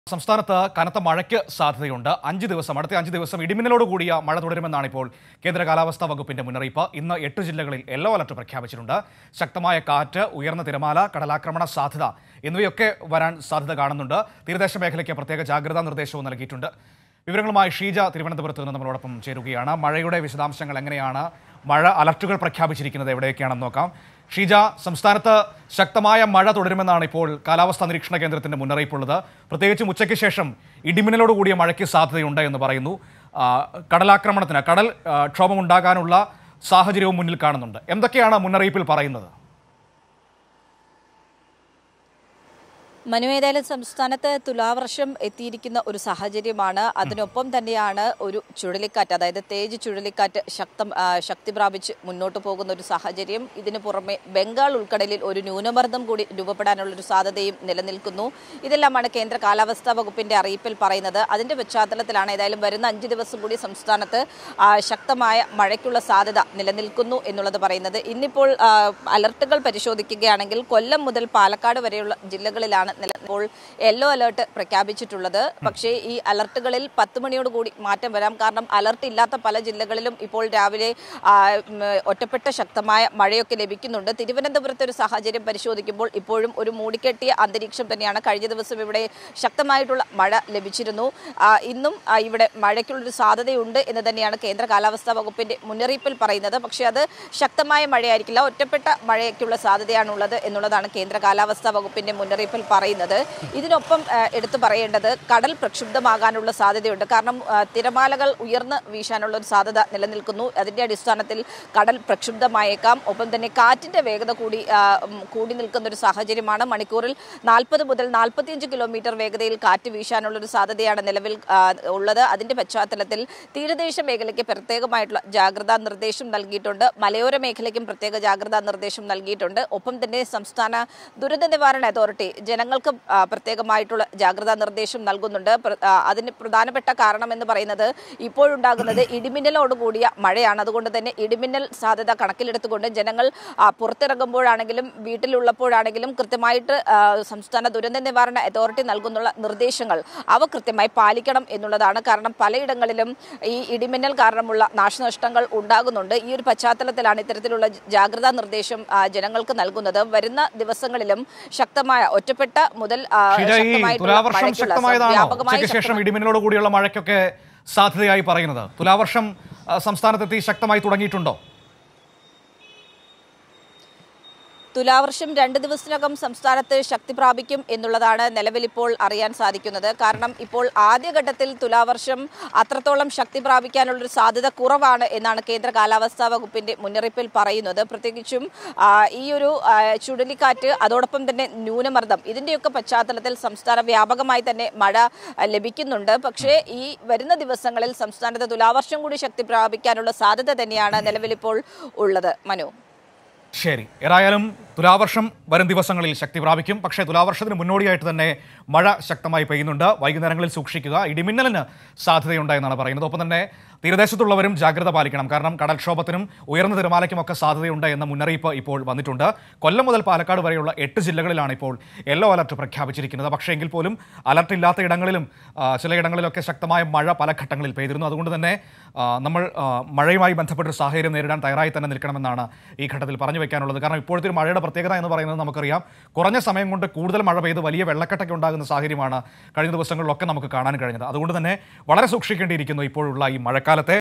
സംസ്ഥാനത്ത് കനത്ത മഴയ്ക്ക് സാധ്യതയുണ്ട് അഞ്ച് ദിവസം അടുത്ത അഞ്ച് ദിവസം ഇടിമിന്നലോട് കൂടിയ മഴ തുടരുമെന്നാണ് ഇപ്പോൾ കേന്ദ്ര കാലാവസ്ഥാ വകുപ്പിന്റെ മുന്നറിയിപ്പ് ഇന്ന് എട്ട് ജില്ലകളിൽ യെല്ലോ അലർട്ട് പ്രഖ്യാപിച്ചിട്ടുണ്ട് ശക്തമായ കാറ്റ് ഉയർന്ന തിരമാല കടലാക്രമണ സാധ്യത എന്നിവയൊക്കെ വരാൻ സാധ്യത കാണുന്നുണ്ട് തീരദേശ മേഖലയ്ക്ക് പ്രത്യേക ജാഗ്രതാ നിർദ്ദേശവും നൽകിയിട്ടുണ്ട് വിവരങ്ങളുമായി ഷീജ തിരുവനന്തപുരത്ത് നിന്ന് നമ്മളോടൊപ്പം ചേരുകയാണ് മഴയുടെ വിശദാംശങ്ങൾ എങ്ങനെയാണ് മഴ അലർട്ടുകൾ പ്രഖ്യാപിച്ചിരിക്കുന്നത് എവിടെയൊക്കെയാണെന്ന് നോക്കാം ഷീജ സംസ്ഥാനത്ത് ശക്തമായ മഴ തുടരുമെന്നാണ് ഇപ്പോൾ കാലാവസ്ഥാ നിരീക്ഷണ കേന്ദ്രത്തിന്റെ മുന്നറിയിപ്പുള്ളത് പ്രത്യേകിച്ചും ഉച്ചയ്ക്ക് ശേഷം ഇടിമിന്നലോട് കൂടിയ മഴയ്ക്ക് സാധ്യതയുണ്ട് എന്ന് പറയുന്നു ആ, കടലാക്രമണത്തിന് കടൽ ആ, ക്ഷോഭമുണ്ടാകാനുള്ള സാഹചര്യവും മുന്നിൽ കാണുന്നുണ്ട് എന്തൊക്കെയാണ് മുന്നറിയിപ്പിൽ പറയുന്നത് മനു ഏതായാലും സംസ്ഥാനത്ത് തുലാവർഷം എത്തിയിരിക്കുന്ന ഒരു സാഹചര്യമാണ് അതിനൊപ്പം തന്നെയാണ് ഒരു ചുഴലിക്കാറ്റ് അതായത് തേജ് ചുഴലിക്കാറ്റ് ശക്തം ആ, ശക്തി പ്രാപിച്ച് മുന്നോട്ട് പോകുന്ന ഒരു സാഹചര്യം ഇതിനു പുറമെ ബംഗാൾ ഉൾക്കടലിൽ ഒരു ന്യൂനമർദ്ദം കൂടി രൂപപ്പെടാനുള്ള ഒരു സാധ്യതയും നിലനിൽക്കുന്നു ഇതെല്ലാമാണ് കേന്ദ്ര കാലാവസ്ഥാ വകുപ്പിന്റെ അറിയിപ്പിൽ പറയുന്നത് അതിന്റെ പശ്ചാത്തലത്തിലാണ് ഏതായാലും വരുന്ന അഞ്ച് ദിവസം കൂടി സംസ്ഥാനത്ത് ആ, ശക്തമായ മഴയ്ക്കുള്ള സാധ്യത നിലനിൽക്കുന്നു എന്നുള്ളത് പറയുന്നത് ഇന്നിപ്പോൾ ആ, അലർട്ടുകൾ പരിശോധിക്കുകയാണെങ്കിൽ കൊല്ലം മുതൽ പാലക്കാട് വരെയുള്ള ജില്ലകളിലാണ് നിലനിൽപ്പോൾ യെല്ലോ അലർട്ട് പ്രഖ്യാപിച്ചിട്ടുള്ളത് പക്ഷേ ഈ അലർട്ടുകളിൽ പത്ത് മണിയോട് കൂടി മാറ്റം വരാം കാരണം അലർട്ട് ഇല്ലാത്ത പല ജില്ലകളിലും ഇപ്പോൾ രാവിലെ ആ, ഉം, ഒറ്റപ്പെട്ട ശക്തമായ മഴയൊക്കെ ലഭിക്കുന്നുണ്ട് തിരുവനന്തപുരത്തെ ഒരു സാഹചര്യം പരിശോധിക്കുമ്പോൾ ഇപ്പോഴും ഒരു മൂടിക്കെട്ടിയ അന്തരീക്ഷം തന്നെയാണ് കഴിഞ്ഞ ദിവസം ഇവിടെ ശക്തമായിട്ടുള്ള മഴ ലഭിച്ചിരുന്നു ആ, ഇന്നും ആ, ഇവിടെ മഴയ്ക്കുള്ളൊരു സാധ്യതയുണ്ട് എന്ന് തന്നെയാണ് കേന്ദ്ര കാലാവസ്ഥാ വകുപ്പിന്റെ മുന്നറിയിപ്പിൽ പറയുന്നത് പക്ഷേ അത് ശക്തമായ മഴയായിരിക്കില്ല ഒറ്റപ്പെട്ട മഴയ്ക്കുള്ള സാധ്യതയാണുള്ളത് എന്നുള്ളതാണ് കേന്ദ്ര കാലാവസ്ഥാ വകുപ്പിന്റെ മുന്നറിയിപ്പിൽ പറയുന്നത് ഇതിനൊപ്പം ആ, എടുത്തു പറയേണ്ടത് കടൽ പ്രക്ഷുബ്ധമാകാനുള്ള സാധ്യതയുണ്ട് കാരണം ആ, തിരമാലകൾ ഉയർന്ന് വീശാനുള്ള ഒരു സാധ്യത നിലനിൽക്കുന്നു അതിന്റെ അടിസ്ഥാനത്തിൽ കടൽ പ്രക്ഷുബ്ധമായേക്കാം ഒപ്പം തന്നെ കാറ്റിന്റെ വേഗത കൂടി ആ, ഉം, കൂടി നിൽക്കുന്ന ഒരു സാഹചര്യമാണ് മണിക്കൂറിൽ നാൽപ്പത് മുതൽ നാൽപ്പത്തിയഞ്ച് കിലോമീറ്റർ വേഗതയിൽ കാറ്റ് വീശാനുള്ള ഒരു സാധ്യതയാണ് നിലവിൽ ആ, ഉള്ളത് അതിന്റെ പശ്ചാത്തലത്തിൽ തീരദേശ മേഖലയ്ക്ക് പ്രത്യേകമായിട്ടുള്ള ജാഗ്രതാ നിർദ്ദേശം നൽകിയിട്ടുണ്ട് മലയോര മേഖലയ്ക്കും പ്രത്യേക ജാഗ്രതാ നിർദ്ദേശം നൽകിയിട്ടുണ്ട് ഒപ്പം തന്നെ സംസ്ഥാന ദുരന്ത നിവാരണ അതോറിറ്റി ജനങ്ങൾക്ക് ആ, പ്രത്യേകമായിട്ടുള്ള ജാഗ്രതാ നിർദ്ദേശം നൽകുന്നുണ്ട് പ്ര- ആ, അതിന് പ്രധാനപ്പെട്ട കാരണം എന്ന് പറയുന്നത് ഇപ്പോഴുണ്ടാകുന്നത് ഇടിമിന്നലോട് കൂടിയ മഴയാണ് അതുകൊണ്ട് തന്നെ ഇടിമിന്നൽ സാധ്യത കണക്കിലെടുത്തുകൊണ്ട് ജനങ്ങൾ ആ, പുറത്തിറങ്ങുമ്പോഴാണെങ്കിലും വീട്ടിലുള്ളപ്പോഴാണെങ്കിലും കൃത്യമായിട്ട് ആ, സംസ്ഥാന ദുരന്ത നിവാരണ അതോറിറ്റി നൽകുന്നുള്ള നിർദ്ദേശങ്ങൾ അവ കൃത്യമായി പാലിക്കണം എന്നുള്ളതാണ് കാരണം പലയിടങ്ങളിലും ഈ ഇടിമിന്നൽ കാരണമുള്ള നാശനഷ്ടങ്ങൾ ഉണ്ടാകുന്നുണ്ട് ഈ ഒരു പശ്ചാത്തലത്തിലാണ് ഇത്തരത്തിലുള്ള ജ- ജാഗ്രതാ നിർദ്ദേശം ആ, ജനങ്ങൾക്ക് നൽകുന്നത് വരുന്ന ദിവസങ്ങളിലും ശക്തമായ ഒറ്റപ്പെട്ട മുതൽ ആ, ഷീജ ഈ ശക്തമായിട്ടുള്ള തുലാവർഷം മഴയ്ക്കുള്ള ശക്തമായതാണോ വ്യാപകമായ ഉച്ചയ്ക്ക് ശേഷം ശക്തമായ- ഇടിമിന്നലോട് കൂടിയുള്ള മഴയ്ക്കൊക്കെ സാധ്യതയായി പറയുന്നത് തുലാവർഷം ആ, സംസ്ഥാനത്തെത്തി ശക്തമായി തുടങ്ങിയിട്ടുണ്ടോ തുലാവർഷം രണ്ട് ദിവസത്തിനകം സംസ്ഥാനത്ത് ശക്തി പ്രാപിക്കും എന്നുള്ളതാണ് നിലവിലിപ്പോൾ അറിയാൻ സാധിക്കുന്നത് കാരണം ഇപ്പോൾ ആദ്യഘട്ടത്തിൽ തുലാവർഷം അത്രത്തോളം ശക്തി പ്രാപിക്കാനുള്ളൊരു സാധ്യത കുറവാണ് എന്നാണ് കേന്ദ്ര കാലാവസ്ഥാ വകുപ്പിന്റെ മുന്നറിയിപ്പിൽ പറയുന്നത് പ്രത്യേകിച്ചും ആ, ഈ ഒരു ആ, ചുഴലിക്കാറ്റ് അതോടൊപ്പം തന്നെ ന്യൂനമർദ്ദം ഇതിന്റെയൊക്കെ പശ്ചാത്തലത്തിൽ സംസ്ഥാന വ്യാപകമായി തന്നെ മഴ ആ, ലഭിക്കുന്നുണ്ട് പക്ഷേ ഈ വരുന്ന ദിവസങ്ങളിൽ സംസ്ഥാനത്ത് തുലാവർഷം കൂടി ശക്തി പ്രാപിക്കാനുള്ള സാധ്യത തന്നെയാണ് നിലവിലിപ്പോൾ ഉള്ളത് മനു ശരി ഏതായാലും തുലാവർഷം വരും ദിവസങ്ങളിൽ ശക്തി പ്രാപിക്കും പക്ഷേ തുലാവർഷത്തിന് മുന്നോടിയായിട്ട് തന്നെ മഴ ശക്തമായി പെയ്യുന്നുണ്ട് വൈകുന്നേരങ്ങളിൽ സൂക്ഷിക്കുക ഇടിമിന്നലിന് സാധ്യതയുണ്ട് എന്നാണ് പറയുന്നത് ഒപ്പം തന്നെ തീരദേശത്തുള്ളവരും ജാഗ്രത പാലിക്കണം കാരണം കടൽക്ഷോഭത്തിനും ഉയർന്ന തിരമാലയ്ക്കുമൊക്കെ സാധ്യതയുണ്ട് എന്ന മുന്നറിയിപ്പ് ഇപ്പോൾ വന്നിട്ടുണ്ട് കൊല്ലം മുതൽ പാലക്കാട് വരെയുള്ള എട്ട് ജില്ലകളിലാണ് ഇപ്പോൾ യെല്ലോ അലർട്ട് പ്രഖ്യാപിച്ചിരിക്കുന്നത് പക്ഷേ എങ്കിൽ പോലും അലർട്ട് ഇല്ലാത്ത ഇടങ്ങളിലും ആ, ചിലയിടങ്ങളിലൊക്കെ ശക്തമായ മഴ പല ഘട്ടങ്ങളിൽ പെയ്തിരുന്നു അതുകൊണ്ട് തന്നെ ആ, നമ്മൾ ആ, മഴയുമായി ബന്ധപ്പെട്ടൊരു സാഹചര്യം നേരിടാൻ തയ്യാറായി തന്നെ നിൽക്കണമെന്നാണ് ഈ ഘട്ടത്തിൽ പറഞ്ഞു വെക്കാനുള്ളത് കാരണം ഇപ്പോഴത്തെ ഒരു മഴയുടെ പ്രത്യേകത എന്ന് പറയുന്നത് നമുക്കറിയാം കുറഞ്ഞ സമയം കൊണ്ട് കൂടുതൽ മഴ പെയ്ത് വലിയ വെള്ളക്കെട്ടൊക്കെ ഉണ്ടാകുന്ന സാഹചര്യമാണ് കഴിഞ്ഞ ദിവസങ്ങളിലൊക്കെ നമുക്ക് കാണാൻ കഴിഞ്ഞത് അതുകൊണ്ട് തന്നെ വളരെ സൂക്ഷിക്കേണ്ടിയിരിക്കുന്നു ഇപ്പോഴുള്ള ഈ മഴക്കാലത്തെ